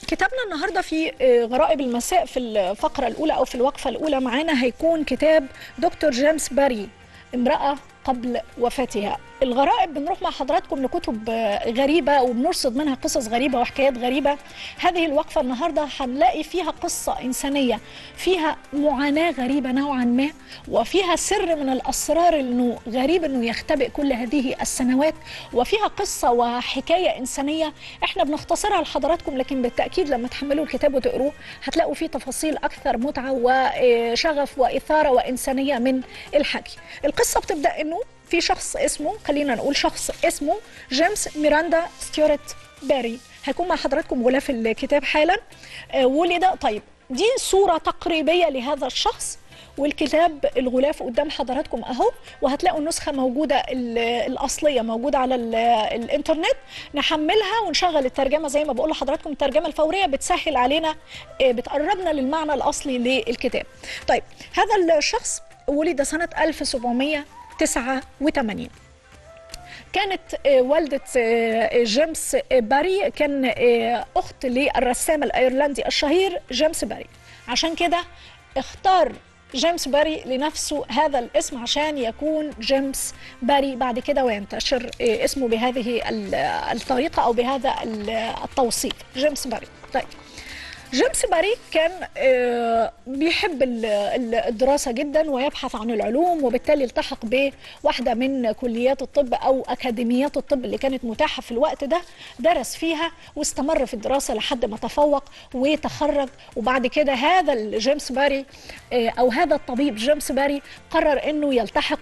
كتابنا النهارده في غرائب المساء في الفقره الاولى او في الوقفه الاولى معانا هيكون كتاب دكتور جيمس باري امراه قبل وفاتها الغرائب بنروح مع حضراتكم لكتب غريبة وبنرصد منها قصص غريبة وحكايات غريبة هذه الوقفة النهاردة هنلاقي فيها قصة إنسانية فيها معاناة غريبة نوعا ما وفيها سر من الأسرار أنه غريب أنه يختبئ كل هذه السنوات وفيها قصة وحكاية إنسانية احنا بنختصرها لحضراتكم لكن بالتأكيد لما تحملوا الكتاب وتقروه هتلاقوا فيه تفاصيل أكثر متعة وشغف وإثارة وإنسانية من الحكي القصة بتبدأ أنه في شخص اسمه خلينا نقول شخص اسمه جيمس ميراندا ستيورت باري هيكون مع حضراتكم غلاف الكتاب حالا آه ولد طيب دي صورة تقريبية لهذا الشخص والكتاب الغلاف قدام حضراتكم اهو وهتلاقوا النسخه موجوده الاصليه موجوده على الانترنت نحملها ونشغل الترجمه زي ما بقول لحضراتكم الترجمه الفوريه بتسهل علينا بتقربنا للمعنى الاصلي للكتاب طيب هذا الشخص ولد سنه 1700 89 كانت والدة جيمس باري كان أخت للرسام الأيرلندي الشهير جيمس باري عشان كده اختار جيمس باري لنفسه هذا الاسم عشان يكون جيمس باري بعد كده وينتشر اسمه بهذه الطريقة أو بهذا التوصيف جيمس باري طيب جيمس باري كان بيحب الدراسة جدا ويبحث عن العلوم وبالتالي التحق بواحدة من كليات الطب أو أكاديميات الطب اللي كانت متاحة في الوقت ده درس فيها واستمر في الدراسة لحد ما تفوق وتخرج وبعد كده هذا جيمس باري أو هذا الطبيب جيمس باري قرر أنه يلتحق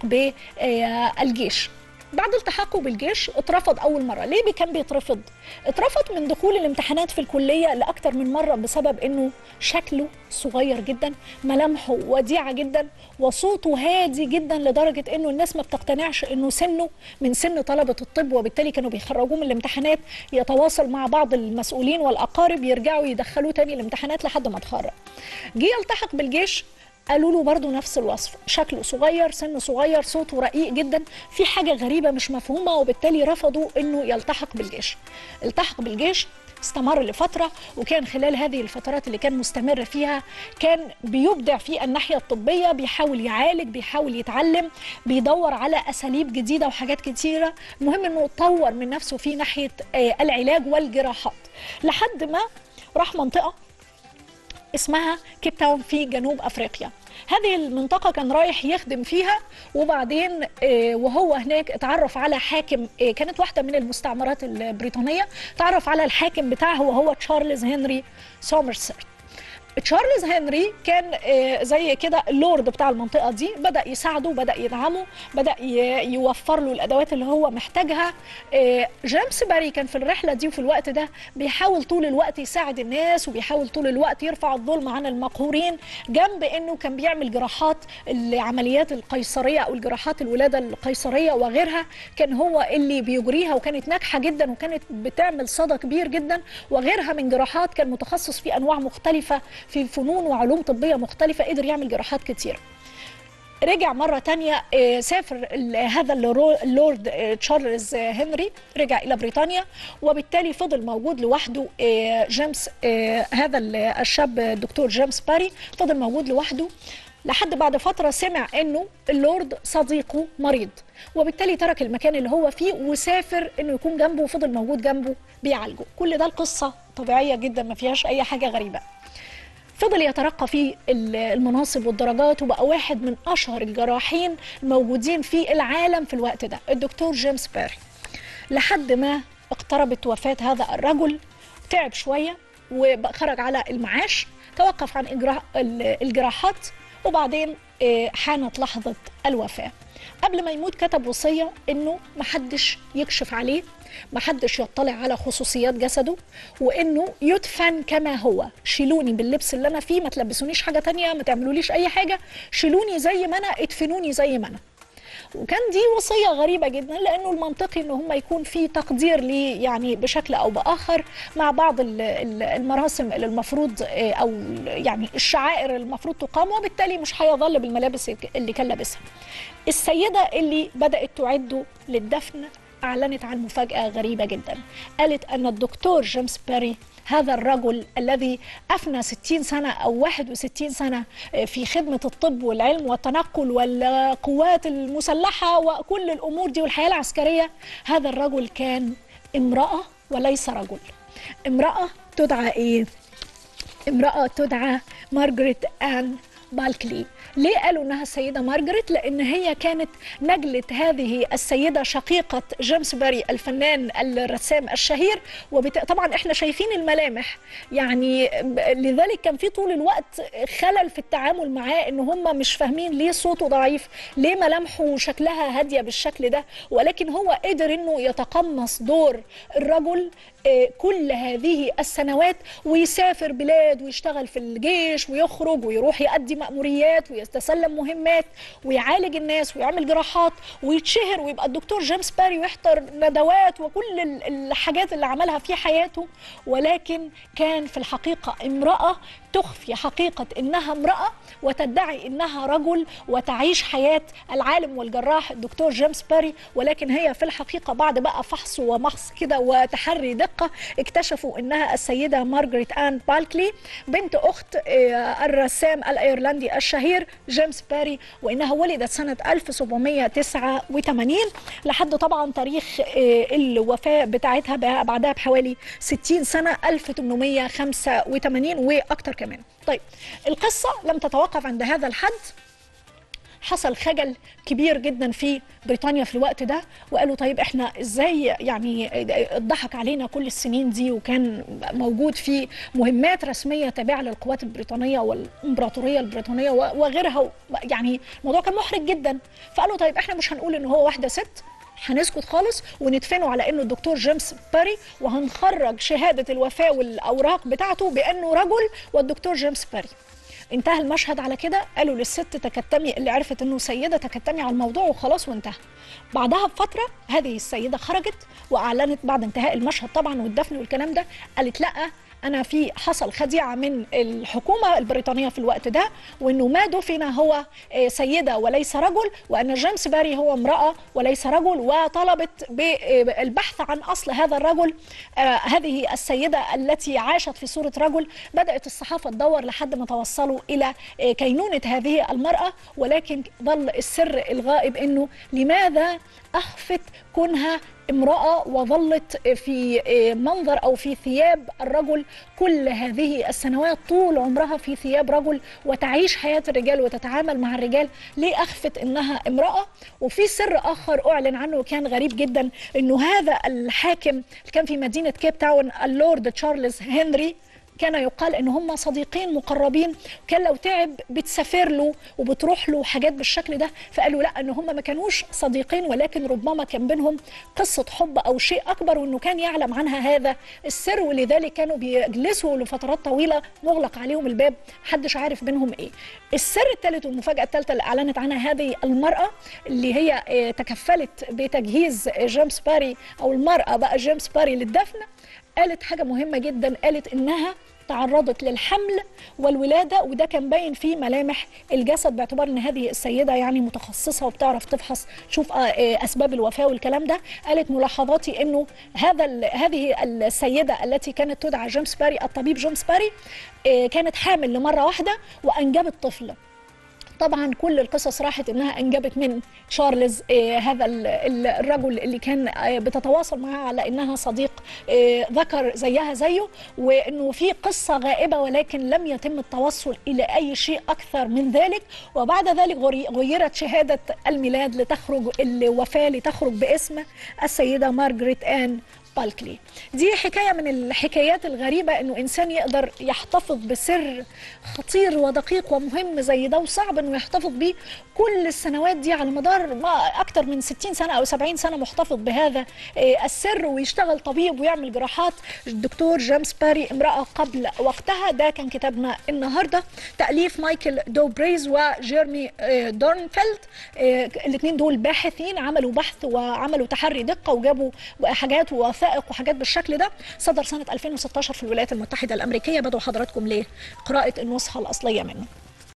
بالجيش بعد التحاقه بالجيش اترفض اول مره ليه كان بيترفض اترفض من دخول الامتحانات في الكليه لاكثر من مره بسبب انه شكله صغير جدا ملامحه وديعه جدا وصوته هادي جدا لدرجه انه الناس ما بتقتنعش انه سنه من سن طلبه الطب وبالتالي كانوا بيخرجوه من الامتحانات يتواصل مع بعض المسؤولين والاقارب يرجعوا يدخلوه تاني الامتحانات لحد ما اتخرج جه يلتحق بالجيش قالوا له برضه نفس الوصف شكله صغير سنه صغير صوته رقيق جدا في حاجه غريبه مش مفهومه وبالتالي رفضوا انه يلتحق بالجيش التحق بالجيش استمر لفتره وكان خلال هذه الفترات اللي كان مستمر فيها كان بيبدع في الناحيه الطبيه بيحاول يعالج بيحاول يتعلم بيدور على اساليب جديده وحاجات كتيره المهم انه طور من نفسه في ناحيه العلاج والجراحات لحد ما راح منطقه اسمها كيب تاون في جنوب افريقيا هذه المنطقة كان رايح يخدم فيها وبعدين وهو هناك اتعرف على حاكم كانت واحدة من المستعمرات البريطانية تعرف على الحاكم بتاعه وهو تشارلز هنري سومرسيت تشارلز هنري كان زي كده اللورد بتاع المنطقه دي بدا يساعده بدا يدعمه بدا يوفر له الادوات اللي هو محتاجها جيمس باري كان في الرحله دي وفي الوقت ده بيحاول طول الوقت يساعد الناس وبيحاول طول الوقت يرفع الظلم عن المقهورين جنب انه كان بيعمل جراحات العمليات القيصريه او الجراحات الولاده القيصريه وغيرها كان هو اللي بيجريها وكانت ناجحه جدا وكانت بتعمل صدى كبير جدا وغيرها من جراحات كان متخصص في انواع مختلفه في فنون وعلوم طبية مختلفة قدر يعمل جراحات كتير رجع مرة تانية سافر هذا اللورد تشارلز هنري رجع إلى بريطانيا وبالتالي فضل موجود لوحده جيمس هذا الشاب الدكتور جيمس باري فضل موجود لوحده لحد بعد فترة سمع انه اللورد صديقه مريض وبالتالي ترك المكان اللي هو فيه وسافر انه يكون جنبه وفضل موجود جنبه بيعالجه كل ده القصة طبيعية جدا ما فيهاش اي حاجة غريبة فضل يترقى في المناصب والدرجات وبقى واحد من اشهر الجراحين الموجودين في العالم في الوقت ده الدكتور جيمس باري لحد ما اقتربت وفاة هذا الرجل تعب شوية وخرج على المعاش توقف عن إجراء الجراحات وبعدين حانت لحظة الوفاة قبل ما يموت كتب وصية انه محدش يكشف عليه محدش يطلع على خصوصيات جسده وانه يدفن كما هو شيلوني باللبس اللي انا فيه ما تلبسونيش حاجه تانية ما تعملوليش اي حاجه شيلوني زي ما انا ادفنوني زي ما انا وكان دي وصيه غريبه جدا لانه المنطقي ان هم يكون في تقدير ليه يعني بشكل او باخر مع بعض المراسم اللي المفروض او يعني الشعائر المفروض تقام وبالتالي مش هيظل بالملابس اللي كان لابسها. السيده اللي بدات تعده للدفن اعلنت عن مفاجاه غريبه جدا قالت ان الدكتور جيمس باري هذا الرجل الذي أفنى 60 سنة أو 61 سنة في خدمة الطب والعلم والتنقل والقوات المسلحة وكل الأمور دي والحياة العسكرية هذا الرجل كان امرأة وليس رجل امرأة تدعى إيه؟ امرأة تدعى مارغريت آن بالكلي ليه قالوا انها السيده مارجريت لان هي كانت نجله هذه السيده شقيقه جيمس باري الفنان الرسام الشهير وطبعا احنا شايفين الملامح يعني لذلك كان في طول الوقت خلل في التعامل معاه ان هم مش فاهمين ليه صوته ضعيف ليه ملامحه شكلها هاديه بالشكل ده ولكن هو قدر انه يتقمص دور الرجل كل هذه السنوات ويسافر بلاد ويشتغل في الجيش ويخرج ويروح يؤدي مأموريات ويتسلم مهمات ويعالج الناس ويعمل جراحات ويتشهر ويبقى الدكتور جيمس باري ويحضر ندوات وكل الحاجات اللي عملها في حياته ولكن كان في الحقيقة امرأة تخفي حقيقة إنها امرأة وتدعي إنها رجل وتعيش حياة العالم والجراح الدكتور جيمس باري ولكن هي في الحقيقة بعد بقى فحص ومحص كده وتحري دقة اكتشفوا إنها السيدة مارغريت آن بالكلي بنت أخت الرسام الأيرلندي الشهير جيمس باري وإنها ولدت سنة 1789 لحد طبعا تاريخ الوفاة بتاعتها بعدها بحوالي 60 سنة 1885 وأكثر كمان طيب القصة لم تتوقف عند هذا الحد حصل خجل كبير جدا في بريطانيا في الوقت ده وقالوا طيب احنا ازاي يعني اتضحك علينا كل السنين دي وكان موجود في مهمات رسميه تابعه للقوات البريطانيه والامبراطوريه البريطانيه وغيرها يعني الموضوع كان محرج جدا فقالوا طيب احنا مش هنقول ان هو واحده ست هنسكت خالص وندفنه على انه الدكتور جيمس باري وهنخرج شهاده الوفاه والاوراق بتاعته بانه رجل والدكتور جيمس باري انتهى المشهد على كده قالوا للست تكتمي اللي عرفت انه سيده تكتمي على الموضوع وخلاص وانتهى بعدها بفتره هذه السيده خرجت واعلنت بعد انتهاء المشهد طبعا والدفن والكلام ده قالت لا انا في حصل خديعه من الحكومه البريطانيه في الوقت ده وانه ما دفن هو سيده وليس رجل وان جيمس باري هو امراه وليس رجل وطلبت بالبحث عن اصل هذا الرجل آه هذه السيده التي عاشت في صوره رجل بدات الصحافه تدور لحد ما توصلوا الى كينونه هذه المراه ولكن ظل السر الغائب انه لماذا اخفت كونها امرأة وظلت في منظر أو في ثياب الرجل كل هذه السنوات طول عمرها في ثياب رجل وتعيش حياة الرجال وتتعامل مع الرجال ليه أخفت إنها امرأة وفي سر آخر أعلن عنه وكان غريب جدا إنه هذا الحاكم اللي كان في مدينة كيب تاون اللورد تشارلز هنري كان يقال ان هم صديقين مقربين كان لو تعب بتسافر له وبتروح له حاجات بالشكل ده فقالوا لا ان هم ما كانوش صديقين ولكن ربما كان بينهم قصه حب او شيء اكبر وانه كان يعلم عنها هذا السر ولذلك كانوا بيجلسوا لفترات طويله مغلق عليهم الباب محدش عارف بينهم ايه السر الثالث والمفاجاه الثالثه اللي اعلنت عنها هذه المراه اللي هي تكفلت بتجهيز جيمس باري او المراه بقى جيمس باري للدفن قالت حاجه مهمه جدا قالت انها تعرضت للحمل والولاده وده كان باين في ملامح الجسد باعتبار ان هذه السيده يعني متخصصه وبتعرف تفحص تشوف اسباب الوفاه والكلام ده قالت ملاحظاتي انه هذا هذه السيده التي كانت تدعى جيمس باري الطبيب جيمس باري كانت حامل لمره واحده وانجبت طفل طبعا كل القصص راحت انها انجبت من تشارلز آه هذا الرجل اللي كان آه بتتواصل معاه على انها صديق آه ذكر زيها زيه وانه في قصه غائبه ولكن لم يتم التوصل الى اي شيء اكثر من ذلك وبعد ذلك غيرت شهاده الميلاد لتخرج الوفاه لتخرج باسم السيده مارغريت ان بالكلي دي حكايه من الحكايات الغريبه انه انسان يقدر يحتفظ بسر خطير ودقيق ومهم زي ده وصعب انه يحتفظ بيه كل السنوات دي على مدار ما اكتر من 60 سنه او 70 سنه محتفظ بهذا السر ويشتغل طبيب ويعمل جراحات الدكتور جيمس باري امراه قبل وقتها ده كان كتابنا النهارده تاليف مايكل دوبريز وجيرمي دورنفيلد الاثنين دول باحثين عملوا بحث وعملوا تحري دقه وجابوا حاجات ووثائق وحاجات بالشكل ده صدر سنه 2016 في الولايات المتحده الامريكيه بدعو حضراتكم لقراءه النسخه الاصليه منه